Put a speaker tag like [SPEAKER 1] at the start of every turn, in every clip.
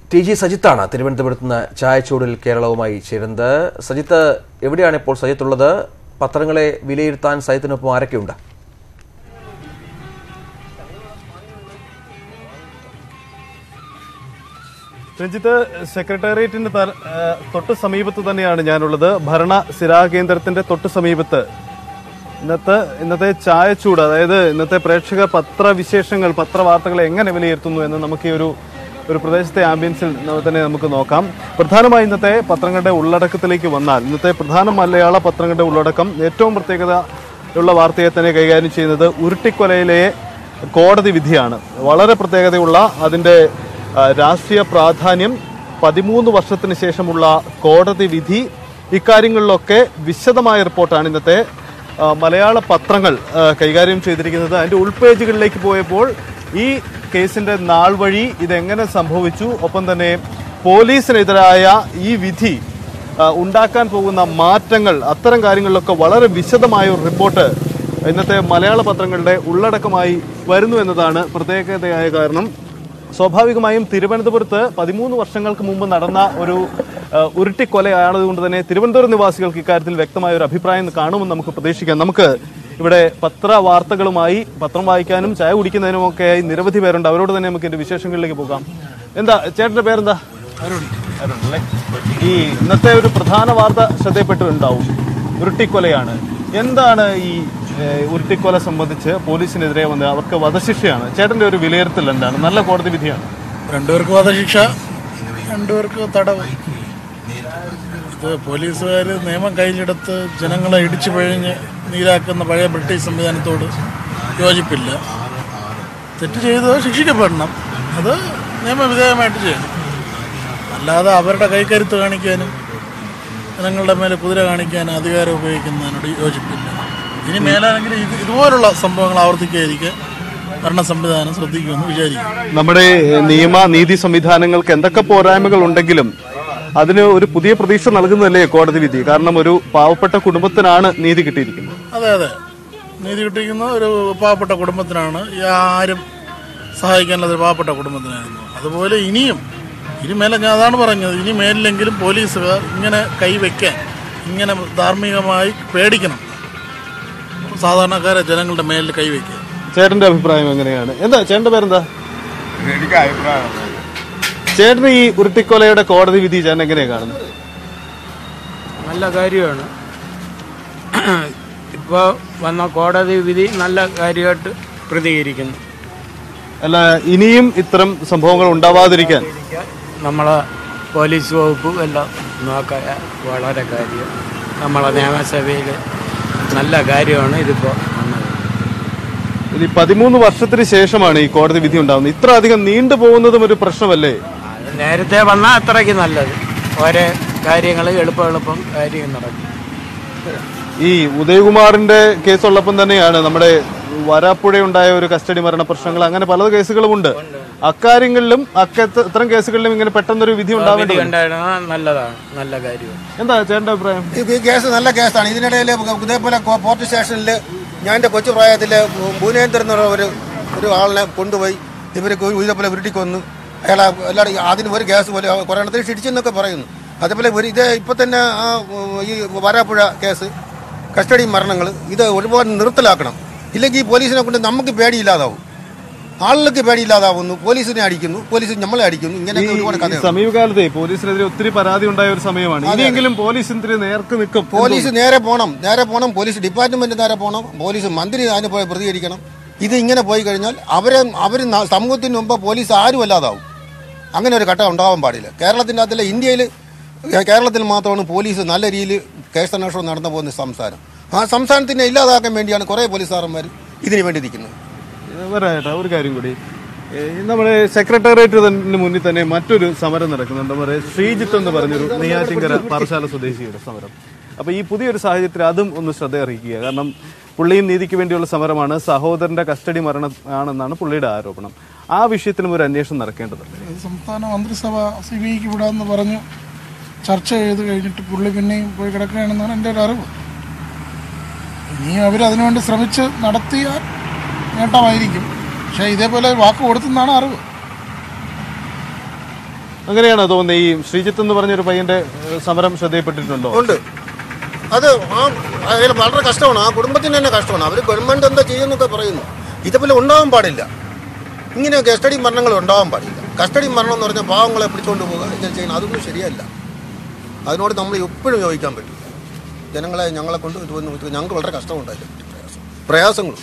[SPEAKER 1] T G സജിത്താണ് തിരുവനന്തപുരത്ത് നിന്ന് ചായച്ചൂടിൽ കേരളവുമായി ചേരുന്നത് സജിത്ത് എവിടെയാണ് ഇപ്പോൾ സജിത്തുള്ളത് പത്രങ്ങളെ വിലയിരുത്താൻ സജിത്തിനൊപ്പം ആരൊക്കെയുണ്ട്
[SPEAKER 2] രഞ്ജിത്ത് സെക്രട്ടേറിയറ്റിന്റെ ത- ഏഹ് തൊട്ട് സമീപത്ത് തന്നെയാണ് ഞാനുള്ളത് ഭരണ സ്ഥിരാ കേന്ദ്രത്തിന്റെ തൊട്ട് സമീപത്ത് ഇന്നത്തെ ഇന്നത്തെ ചായച്ചൂട് അതായത് ഇന്നത്തെ പ്രേക്ഷക പത്രവിശേഷങ്ങൾ പത്രവാർത്തകളെ എങ്ങനെ വിലയിരുത്തുന്നു എന്ന് നമുക്ക് ഈ ഒരു ഒരു പ്രദേശത്തെ ആംബിയൻസിൽ ന- തന്നെ നമുക്ക് നോക്കാം പ്രധാനമായി ഇന്നത്തെ പത്രങ്ങളുടെ ഉള്ളടക്കത്തിലേക്ക് വന്നാൽ ഇന്നത്തെ പ്രധാന മലയാള പത്രങ്ങളുടെ ഉള്ളടക്കം ഏറ്റവും പ്രത്യേകത ഉള്ള വാർത്തയെ തന്നെ കൈകാര്യം ചെയ്യുന്നത് ഉരുട്ടിക്കൊലയിലെ കോടതി വിധിയാണ് വളരെ പ്രത്യേകതയുള്ള അതിന്റെ ആ, രാഷ്ട്രീയ പ്രാധാന്യം പതിമൂന്ന് വർഷത്തിന് ശേഷമുള്ള കോടതി വിധി ഇക്കാര്യങ്ങളിലൊക്കെ വിശദമായ റിപ്പോർട്ടാണ് ഇന്നത്തെ ആ, മലയാള പത്രങ്ങൾ ആ, കൈകാര്യം ചെയ്തിരിക്കുന്നത് അതിന്റെ ഉൾപേജുകളിലേക്ക് പോയപ്പോൾ ഈ കേസിന്റെ നാൾ വഴി ഇതെങ്ങനെ സംഭവിച്ചു ഒപ്പം തന്നെ പോലീസിനെതിരായ ഈ വിധി ആ, ഉണ്ടാക്കാൻ പോകുന്ന മാറ്റങ്ങൾ അത്തരം കാര്യങ്ങളിലൊക്കെ വളരെ വിശദമായ ഒരു റിപ്പോർട്ട് ഇന്നത്തെ മലയാള പത്രങ്ങളുടെ ഉള്ളടക്കമായി വരുന്നു എന്നതാണ് പ്രത്യേകതയായ കാരണം സ്വാഭാവികമായും തിരുവനന്തപുരത്ത് പതിമൂന്ന് വർഷങ്ങൾക്ക് മുമ്പ് നടന്ന ഒരു ആ, ഉരുട്ടിക്കൊലയാണതുകൊണ്ട് തന്നെ തിരുവനന്തപുരം നിവാസികൾക്ക് ഇക്കാര്യത്തിൽ വ്യക്തമായ ഒരു അഭിപ്രായം കാണുമെന്ന് നമുക്ക് പ്രതീക്ഷിക്കാം നമുക്ക് ഇവിടെ പത്രവാർത്തകളുമായി പത്രം വായിക്കാനും ചായ കുടിക്കുന്നതിനും ഒക്കെയായി നിരവധി പേരുണ്ട് അവരോട് തന്നെ നമുക്ക് എന്റെ വിശേഷങ്ങളിലേക്ക് പോകാം എന്താ ചേട്ടന്റെ പേരെന്താ അരുൺ അല്ലേ ഈ ഇന്നത്തെ ഒരു പ്രധാന വാർത്ത ശ്രദ്ധയിപ്പെട്ടിട്ടുണ്ടാവും ഉരുട്ടിക്കൊലയാണ് എന്താണ് ഈ ഏഹ്, ഉരുട്ടിക്കൊല സംബന്ധിച്ച് പോലീസിനെതിരെ വന്ന് അവർക്ക് വധശിക്ഷയാണ് ചേട്ടന്റെ ഒരു വിലയിരുത്തൽ എന്താണ് നല്ല കോടതി വിധിയാണ്
[SPEAKER 3] രണ്ടുപേർക്ക് വധശിക്ഷ രണ്ടുപേർക്ക് തടവ് ഇത് പോലീസുകാർ നിയമം കയ്യിലെടുത്ത് ജനങ്ങളെ ഇടിച്ചു പിഴഞ്ഞ് നീരാക്കുന്ന പഴയ ബ്രിട്ടീഷ് സംവിധാനത്തോട് യോജിപ്പില്ല തെറ്റ് ചെയ്തത് ശിക്ഷിക്കപ്പെടണം അത് നിയമവിധേയമായിട്ട് ചെയ്യണം അല്ലാതെ അവരുടെ കൈക്കരുത്ത് കാണിക്കാനും ജനങ്ങളുടെ മേലെ കുതിര കാണിക്കാനും അധികാരം ഉപയോഗിക്കുന്നതിനോട് യോജിപ്പില്ല ഇനി മേലാണെങ്കിൽ ഇത് ഇതുപോലുള്ള സംഭവങ്ങൾ ആവർത്തിക്കാതിരിക്കാൻ ഭരണ സംവിധാനം ശ്രദ്ധിക്കുമെന്ന് വിചാരിക്കുന്നു
[SPEAKER 2] നമ്മുടെ ഏഹ്, നിയമ നീതി സംവിധാനങ്ങൾക്ക് എന്തൊക്കെ പോരായ്മകൾ ഉണ്ടെങ്കിലും അതിന് ഒരു പുതിയ പ്രതീക്ഷ നൽകുന്നതല്ലേ കോടതി വിധി കാരണം ഒരു പാവപ്പെട്ട കുടുംബത്തിനാണ് നീതി കിട്ടിയിരിക്കുന്നത്
[SPEAKER 3] അതെ അതെ നീതി കിട്ടിയിരിക്കുന്ന ഒരു പാവപ്പെട്ട കുടുംബത്തിനാണ് ഈ ആരും സഹായിക്കാനുള്ള ഒരു പാവപ്പെട്ട കുടുംബത്തിനായിരുന്നു അതുപോലെ ഇനിയും ഇനി മേലെ ഞാൻ അതാണ് പറഞ്ഞത് ഇനി മേലിലെങ്കിലും പോലീസുകാർ ഇങ്ങനെ കൈവയ്ക്കാൻ ഇങ്ങനെ ധാർമ്മികമായി പേടിക്കണം സാധാരണക്കാരെ ജനങ്ങളുടെ മേലിൽ കൈവയ്ക്കുക
[SPEAKER 2] ചേട്ടന്റെ അഭിപ്രായം എങ്ങനെയാണ് എന്താ ചേട്ടന്റെ പേരെന്താ
[SPEAKER 4] എനിക്ക് അഭിപ്രായം
[SPEAKER 2] ചേട്ടന് ഈ ഉരുട്ടിക്കൊലയുടെ കോടതി വിധി ചേട്ടൻ എങ്ങനെയാണ് കാണുന്നത്
[SPEAKER 5] നല്ല കാര്യമാണ് ഇപ്പോൾ വന്ന കോടതി വിധി നല്ല കാര്യമായിട്ട് പ്രതികരിക്കുന്നു
[SPEAKER 2] അല്ല ഇനിയും ഇത്തരം സംഭവങ്ങൾ ഉണ്ടാവാതിരിക്കാൻ
[SPEAKER 5] നമ്മളെ പോലീസ് വകുപ്പ് എല്ലാം നോക്കാൻ വളരെ കാര്യം നമ്മളെ നിയമസഭയിൽ നല്ല കാര്യമാണ് ഇതിപ്പോൾ വന്നത്
[SPEAKER 2] ഇനി പതിമൂന്ന് വർഷത്തിന് ശേഷമാണ് ഈ കോടതി വിധി ഉണ്ടാകുന്നത് ഇത്ര അധികം നീണ്ടു പോകുന്നതും ഒരു പ്രശ്നമല്ലേ
[SPEAKER 5] അത് നേരത്തെ വന്നാൽ അത്രയ്ക്ക് നല്ലത് ഓരോ കാര്യങ്ങൾ എളുപ്പം എളുപ്പം കാര്യം നടക്കും
[SPEAKER 2] ഈ ഉദയകുമാറിന്റെ കേസുള്ളപ്പം തന്നെയാണ് നമ്മുടെ വരാപ്പുഴയുണ്ടായ ഒരു കസ്റ്റഡി മരണ പ്രശ്നങ്ങൾ അങ്ങനെ പല കേസുകളുമുണ്ട് അക്കാര്യങ്ങളിലും അക്കത്ത് ഇത്തരം കേസുകളിലും ഇങ്ങനെ പെട്ടെന്നൊരു വിധി ഉണ്ടാവേണ്ടി
[SPEAKER 5] വിധി
[SPEAKER 2] വരും.
[SPEAKER 5] ഉണ്ടായിരുന്നത് നല്ലതാണ് നല്ല കാര്യമാണ്
[SPEAKER 2] എന്താ ചേട്ടന്റെ അഭിപ്രായം
[SPEAKER 6] ഈ കേസ് നല്ല കേസാണ് ഇതിനിടയിൽ ഇതേപോലെ കോ- പോർട്ട് സ്റ്റേഷനിൽ ഞാൻ എൻ്റെ കൊച്ചു പ്രായത്തിൽ ഭുവനേന്ദ്രൻ എന്നുള്ള ഒരു ഒരു ആളിനെ കൊണ്ടുപോയി ഇവർക്ക് ഇതേപോലെ ഉരുട്ടിക്കൊന്നു അയാളെ എല്ലാവരും അതിന് ഒരു കേസ് പോലെ കുറേ എണ്ണത്തിൽ ശിടിച്ചെന്നൊക്കെ പറയുന്നു അതേപോലെ ഒരു ഇത് ഇപ്പം തന്നെ ആ ഉം, ഈ വരാപ്പുഴ കേസ് കസ്റ്റഡി മരണങ്ങൾ ഇത് ഒരുപാട് നിർത്തലാക്കണം ഇല്ലെങ്കിൽ ഈ പോലീസിനെ കൊണ്ട് നമുക്ക് പേടിയില്ലാതാവും ആളുകൾക്ക് പേടിയില്ലാതാവുന്നു പോലീസിനെ അടിക്കുന്നു പോലീസ് നമ്മളെ അടിക്കുന്നു ഇങ്ങനെയൊക്കെ ഒരുപാട്
[SPEAKER 2] ഈ
[SPEAKER 6] കഥയാണ്
[SPEAKER 2] സമീപകാലത്തെ പോലീസിനെതിരെ ഒത്തിരി പരാതി ഉണ്ടായ ഒരു സമയമാണ് ഇനിയെങ്കിലും പോലീസ് ഇതിന് നേർക്ക് നിൽക്കും
[SPEAKER 6] പോലീസ് നേരെ പോകണം നേരെ പോകണം പോലീസ് ഡിപ്പാർട്ട്മെന്റ് നേരെ പോകണം പോലീസ് മന്ത്രി അതിന് പോയി പ്രതികരിക്കണം ഇത് ഇങ്ങനെ പോയി കഴിഞ്ഞാൽ അവരെ അവർ സമൂഹത്തിന് മുമ്പ് പോലീസ് ആരും അല്ലാതാവും അങ്ങനെ ഒരു ഘട്ടം ഉണ്ടാവാൻ പാടില്ല കേരളത്തിൻ്റെ അകത്തില്ല ഇന്ത്യയിൽ കേരളത്തിൽ മാത്രമാണ് പോലീസ് നല്ല രീതിയിൽ കേസന്വേഷണം നടന്നു പോകുന്ന സംസ്ഥാനം ആ സംസ്ഥാനത്തിനെ ഇല്ലാതാക്കാൻ വേണ്ടിയാണ് കുറേ പോലീസുകാരന്മാർ ഇതിനു വേണ്ടി നിൽക്കുന്നത്
[SPEAKER 2] വരാട്ടാ ഒരു കാര്യം കൂടി ഏ, നമ്മുടെ സെക്രട്ടേറിയറ്റിന് മുന്നിൽ തന്നെ മറ്റൊരു സമരം നടക്കുന്നുണ്ട് നമ്മുടെ ശ്രീജിത്ത് എന്ന് പറഞ്ഞൊരു നെയ്യാറ്റിങ്കര പാറശാല സ്വദേശിയുടെ സമരം അപ്പൊ ഈ പുതിയൊരു സാഹചര്യത്തിൽ അതും ഒന്ന് ശ്രദ്ധ അറിയിക്കുക കാരണം പുള്ളിയും നീതിക്ക് വേണ്ടിയുള്ള സമരമാണ് സഹോദരന്റെ കസ്റ്റഡി മരണം ആണെന്നാണ് പുള്ളിയുടെ ആരോപണം ആ വിഷയത്തിലും ഒരു അന്വേഷണം നടക്കേണ്ടതുണ്ട്
[SPEAKER 7] ഇത് സംസ്ഥാന മന്ത്രിസഭ സി ബി ഐക്ക് വിടാമെന്ന് പറഞ്ഞു ചർച്ച ചെയ്ത് കഴിഞ്ഞിട്ട് പുള്ളി പിന്നെയും പോയി കിടക്കുകയാണെന്നാണ് എൻ്റെ ഒരു അറിവ് ഇനിയും അവർ അതിനുവേണ്ടി ശ്രമിച്ച് നടത്തിയാൽ നേട്ടമായിരിക്കും പക്ഷേ ഇതേപോലെ വാക്ക് കൊടുത്തെന്നാണ് അറിവ്
[SPEAKER 2] അങ്ങനെയാണോ തോന്നുന്നത് ഈ ശ്രീജിത്ത് എന്ന് പറഞ്ഞൊരു പയ്യന്റെ ഏഹ്, സമരം ശ്രദ്ധയിൽപ്പെട്ടിട്ടുണ്ടോ
[SPEAKER 6] ഉണ്ട് അത് ആ അതിൽ വളരെ കഷ്ടമാണ് ആ കുടുംബത്തിന് തന്നെ കഷ്ടമാണ് അവർ ഗവൺമെന്റ് എന്താ ചെയ്യുന്നൊക്കെ പറയുന്നു ഇതുപോലെ ഉണ്ടാവാൻ പാടില്ല ഇങ്ങനെ കസ്റ്റഡി മരണങ്ങൾ ഉണ്ടാവാൻ പാടില്ല കസ്റ്റഡി മരണം എന്ന് പറഞ്ഞാൽ പാവങ്ങളെ പിടിച്ചുകൊണ്ട് പോകുക ഇങ്ങനെ ചെയ്യുന്നത് അതൊന്നും ശരിയല്ല അതിനോട് നമ്മൾ എപ്പോഴും യോജിക്കാൻ പറ്റില്ല ജനങ്ങളെ ഞങ്ങളെ കൊണ്ട് ഇതൊന്നും ഇത് ഞങ്ങൾക്ക് വളരെ കഷ്ടമുണ്ടായില്ല പ്രയാസം പ്രയാസങ്ങളുണ്ട്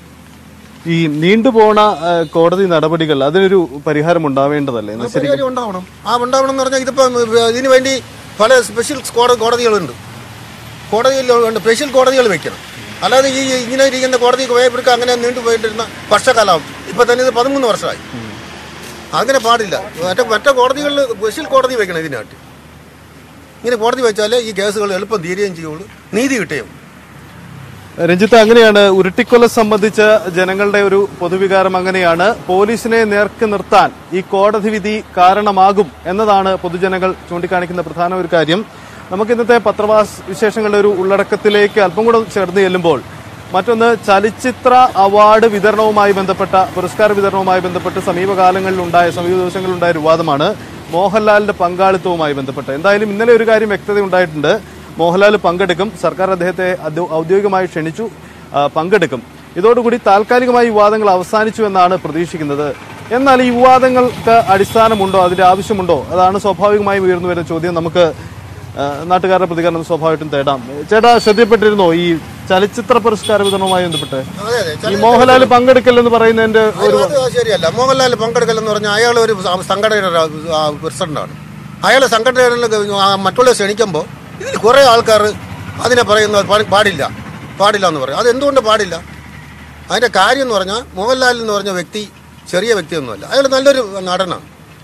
[SPEAKER 2] ഈ നീണ്ടുപോണ ഏഹ്, കോടതി നടപടികൾ അതിനൊരു പരിഹാരം ഉണ്ടാവേണ്ടതല്ലേ എന്ന് ശരി
[SPEAKER 6] പരിഹാരം ഉണ്ടാവണം ആ ഉണ്ടാവണം എന്ന് പറഞ്ഞാൽ ഇതിപ്പം ഇതിനു വേണ്ടി പല സ്പെഷ്യൽ കോട- കോടതികളുണ്ട് കോടതിയിൽ ഉണ്ട് സ്പെഷ്യൽ കോടതികൾ വെക്കണം അല്ലാതെ ഈ ഇങ്ങനെ ഇരിക്കുന്ന കോടതി പോയപ്പോഴേക്ക് അങ്ങനെ നീണ്ടുപോയിട്ടിരുന്ന വർഷക്കാലം ഇപ്പൊ തന്നെ ഇത് പതിമൂന്ന് വർഷമായി അങ്ങനെ പാടില്ല മറ്റേ മറ്റേ കോടതികളിൽ സ്പെഷ്യൽ കോടതി വെക്കണം ഇതിനായിട്ട് ഇങ്ങനെ കോടതി വെച്ചാലേ ഈ കേസുകൾ എളുപ്പം തീരുകയും ചെയ്യുള്ളൂ നീതി കിട്ടുകയും
[SPEAKER 2] രഞ്ജിത്ത് അങ്ങനെയാണ് ഉരുട്ടിക്കൊല സംബന്ധിച്ച ജനങ്ങളുടെ ഒരു പൊതുവികാരം അങ്ങനെയാണ് പോലീസിനെ നേർക്ക് നിർത്താൻ ഈ കോടതി വിധി കാരണമാകും എന്നതാണ് പൊതുജനങ്ങൾ ചൂണ്ടിക്കാണിക്കുന്ന പ്രധാന ഒരു കാര്യം നമുക്ക് ഇന്നത്തെ പത്രവാസ് വിശേഷങ്ങളുടെ ഒരു ഉള്ളടക്കത്തിലേക്ക് അല്പം കൂടെ ചേർന്ന് ചെല്ലുമ്പോൾ മറ്റൊന്ന് ചലച്ചിത്ര അവാർഡ് വിതരണവുമായി ബന്ധപ്പെട്ട പുരസ്കാര വിതരണവുമായി ബന്ധപ്പെട്ട് സമീപകാലങ്ങളിൽ ഉണ്ടായ സമീപ ദിവസങ്ങളിൽ ഉണ്ടായ ഒരു വിവാദമാണ് മോഹൻലാലിന്റെ പങ്കാളിത്തവുമായി ബന്ധപ്പെട്ട് എന്തായാലും ഇന്നലെ ഒരു കാര്യം വ്യക്തത ഉണ്ടായിട്ടുണ്ട് മോഹൻലാൽ പങ്കെടുക്കും സർക്കാർ അദ്ദേഹത്തെ ഔദ്യോ- ഔദ്യോഗികമായി ക്ഷണിച്ചു ആ, പങ്കെടുക്കും ഇതോടുകൂടി താൽക്കാലികമായി വിവാദങ്ങൾ അവസാനിച്ചു എന്നാണ് പ്രതീക്ഷിക്കുന്നത് എന്നാൽ ഈ വിവാദങ്ങൾക്ക് അടിസ്ഥാനമുണ്ടോ അതിന്റെ ആവശ്യമുണ്ടോ അതാണ് സ്വാഭാവികമായും ഉയർന്നു വരുന്ന ചോദ്യം നമുക്ക് ആ, നാട്ടുകാരുടെ പ്രതികരണം സ്വാഭാവികമായിട്ടും തേടാം ചേട്ടാ ശ്രദ്ധപ്പെട്ടിരുന്നോ ഈ ചലച്ചിത്ര പുരസ്കാര വിതരണവുമായി ബന്ധപ്പെട്ട്
[SPEAKER 6] അതെ അതെ
[SPEAKER 2] ഈ മോഹൻലാൽ പങ്കെടുക്കലെന്ന് പറയുന്നതിന്റെ ഒരു
[SPEAKER 6] അത് ശരിയല്ല മോഹൻലാൽ പങ്കെടുക്കലെന്ന് പറഞ്ഞാൽ അയാൾ ഒരു സ- സംഘടനയുടെ ആ, പ്രസിഡന്റാണ് അയാൾ സംഘടനയിൽ മറ്റുള്ള ക്ഷണിക്കുമ്പോൾ ഇതിൽ കുറേ ആൾക്കാർ അതിനെ പറയുന്നത് പാ- പാടില്ല പാടില്ല എന്ന് പറയും അതെന്തുകൊണ്ട് പാടില്ല അതിന്റെ കാര്യം എന്ന് പറഞ്ഞാൽ മോഹൻലാൽ എന്ന് പറഞ്ഞ വ്യക്തി ചെറിയ വ്യക്തിയൊന്നുമല്ല അയാൾ നല്ലൊരു നടനാണ്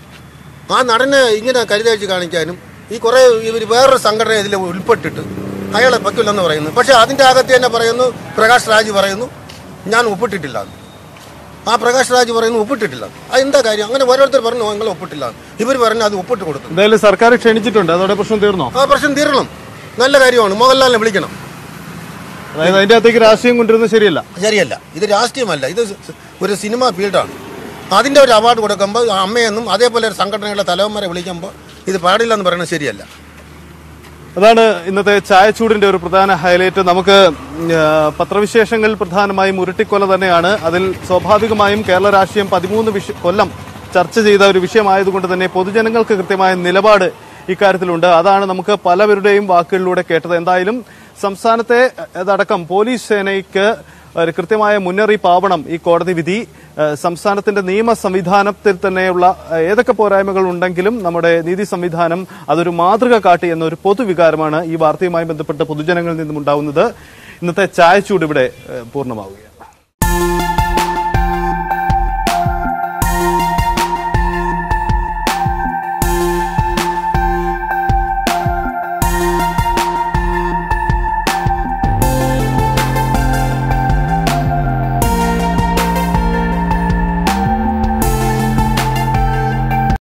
[SPEAKER 6] ആ നടനെ ഇങ്ങനെ കരുതഴിച്ച് കാണിക്കാനും ഈ കുറേ ഇവർ വേറൊരു സംഘടന ഇതിൽ ഉൾപ്പെട്ടിട്ട് അയാളെ പറ്റില്ലെന്ന് പറയുന്നു പക്ഷേ അതിൻ്റെ അകത്ത് തന്നെ പറയുന്നു പ്രകാശ് രാജ് പറയുന്നു ഞാൻ ഒപ്പിട്ടിട്ടില്ല എന്ന്. ആ പ്രകാശ് രാജ് പറയുന്നു ഒപ്പിട്ടിട്ടില്ല അതെന്താ കാര്യം അങ്ങനെ ഓരോരുത്തർ പറഞ്ഞു നിങ്ങൾ ഒപ്പിട്ടില്ല ഇവർ പറഞ്ഞു അത് ഒപ്പിട്ട് കൊടുത്തു
[SPEAKER 2] എന്തായാലും സർക്കാർ ക്ഷണിച്ചിട്ടുണ്ട് അതോടെ പ്രശ്നം തീർന്നോ
[SPEAKER 6] ആ പ്രശ്നം തീരണം നല്ല കാര്യമാണ് മോഹൻലാലിനെ വിളിക്കണം
[SPEAKER 2] അതായത് അതിന്റെ അകത്തേക്ക് രാഷ്ട്രീയം കൊണ്ടുവരുന്നത് ശരിയല്ല
[SPEAKER 6] ശരിയല്ല ഇത് രാഷ്ട്രീയമല്ല ഇത് ഒരു സിനിമ ഫീൽഡാണ് അതിൻ്റെ ഒരു അവാർഡ് കൊടുക്കുമ്പോൾ അമ്മയെന്നും അതേപോലെ ഒരു സംഘടനയുടെ തലവന്മാരെ വിളിക്കുമ്പോൾ ഇത് പാടില്ല എന്ന് പറയുന്നത് ശരിയല്ല
[SPEAKER 2] അതാണ് ഇന്നത്തെ ചായച്ചൂടിന്റെ ഒരു പ്രധാന ഹൈലൈറ്റ് നമുക്ക് ഉം, ആ, പത്രവിശേഷങ്ങളിൽ പ്രധാനമായും ഉരുട്ടിക്കൊല തന്നെയാണ് അതിൽ സ്വാഭാവികമായും കേരള രാഷ്ട്രീയം പതിമൂന്ന് വിഷ- കൊല്ലം ചർച്ച ചെയ്ത ഒരു വിഷയമായതുകൊണ്ട് തന്നെ പൊതുജനങ്ങൾക്ക് കൃത്യമായ നിലപാട് ഇക്കാര്യത്തിലുണ്ട് അതാണ് നമുക്ക് പലവരുടെയും വാക്കുകളിലൂടെ കേട്ടത് എന്തായാലും സംസ്ഥാനത്തെ അതടക്കം പോലീസ് സേനയ്ക്ക് ഒരു കൃത്യമായ മുന്നറിയിപ്പാവണം ഈ കോടതി വിധി ഏഹ് സംസ്ഥാനത്തിന്റെ നിയമ സംവിധാനത്തിൽ തന്നെയുള്ള ഏഹ് ഏതൊക്കെ പോരായ്മകൾ ഉണ്ടെങ്കിലും നമ്മുടെ നീതി സംവിധാനം അതൊരു മാതൃക കാട്ടി എന്നൊരു പൊതുവികാരമാണ് ഈ വാർത്തയുമായി ബന്ധപ്പെട്ട് പൊതുജനങ്ങളിൽ നിന്നും ഉണ്ടാവുന്നത് ഇന്നത്തെ ചായച്ചൂട് ഇവിടെ ഏഹ് പൂർണ്ണമാവുകയാണ്